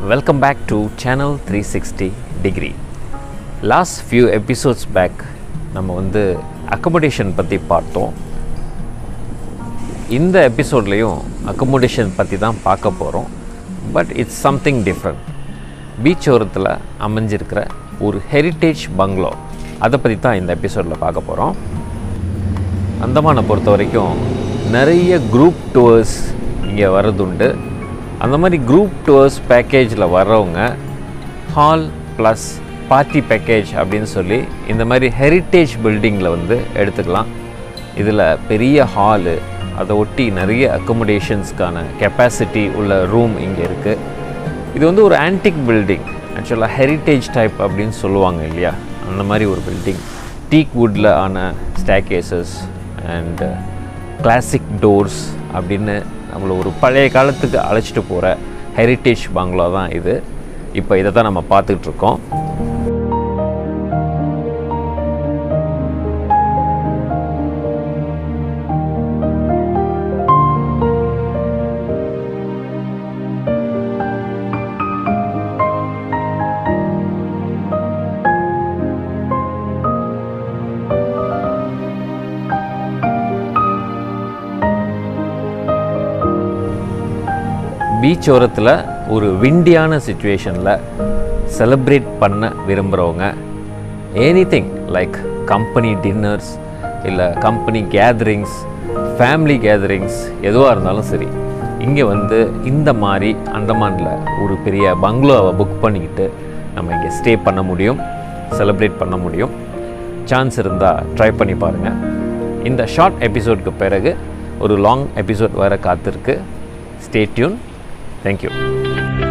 Welcome back to Channel 360 Degree. Last few episodes back நம்ம வந்து accommodation பற்றி பார்த்தோம் இந்த எபிசோட்லேயும் அக்கமடேஷன் பற்றி தான் பார்க்க போகிறோம் but it's something different beach ஓரத்தில் அமைஞ்சிருக்கிற ஒரு ஹெரிட்டேஜ் பங்களோ அதை பற்றி தான் இந்த எபிசோடில் பார்க்க போகிறோம் அந்தமானை பொறுத்த வரைக்கும் நிறைய குரூப் டூர்ஸ் இங்கே வர்றதுண்டு அந்த மாதிரி குரூப் டூர்ஸ் பேக்கேஜில் வர்றவங்க ஹால் ப்ளஸ் பார்ட்டி பேக்கேஜ் அப்படின்னு சொல்லி இந்த மாதிரி ஹெரிட்டேஜ் பில்டிங்கில் வந்து எடுத்துக்கலாம் இதில் பெரிய ஹாலு அதை ஒட்டி நிறைய அக்கமடேஷன்ஸ்க்கான கெப்பாசிட்டி உள்ள ரூம் இங்கே இருக்குது இது வந்து ஒரு ஆன்டிக் பில்டிங் ஆக்சுவலாக ஹெரிட்டேஜ் டைப் அப்படின்னு சொல்லுவாங்க இல்லையா அந்த மாதிரி ஒரு பில்டிங் டீக் வுட்டில் ஆன ஸ்டேக்கேசஸ் அண்ட் கிளாசிக் டோர்ஸ் அப்படின்னு நம்மளை ஒரு பழைய காலத்துக்கு அழைச்சிட்டு போகிற ஹெரிட்டேஜ் பங்களா தான் இது இப்போ இதை தான் நம்ம பார்த்துக்கிட்டு இருக்கோம் பீச் ஓரத்தில் ஒரு விண்டியான சுச்சுவேஷனில் செலிப்ரேட் பண்ண விரும்புகிறவங்க any thing like company dinners இல்லை கம்பெனி கேதரிங்ஸ் ஃபேமிலி கேதரிங்ஸ் எதுவாக இருந்தாலும் சரி இங்கே வந்து இந்த மாதிரி அந்தமானில் ஒரு பெரிய பங்களோவை புக் பண்ணிக்கிட்டு நம்ம இங்கே ஸ்டே பண்ண முடியும் செலிப்ரேட் பண்ண முடியும் சான்ஸ் இருந்தால் ட்ரை பண்ணி பாருங்கள் இந்த ஷார்ட் எபிசோட்க்கு பிறகு ஒரு லாங் எபிசோட் வர காத்திருக்கு ஸ்டே டியூன் தேங்க்யூ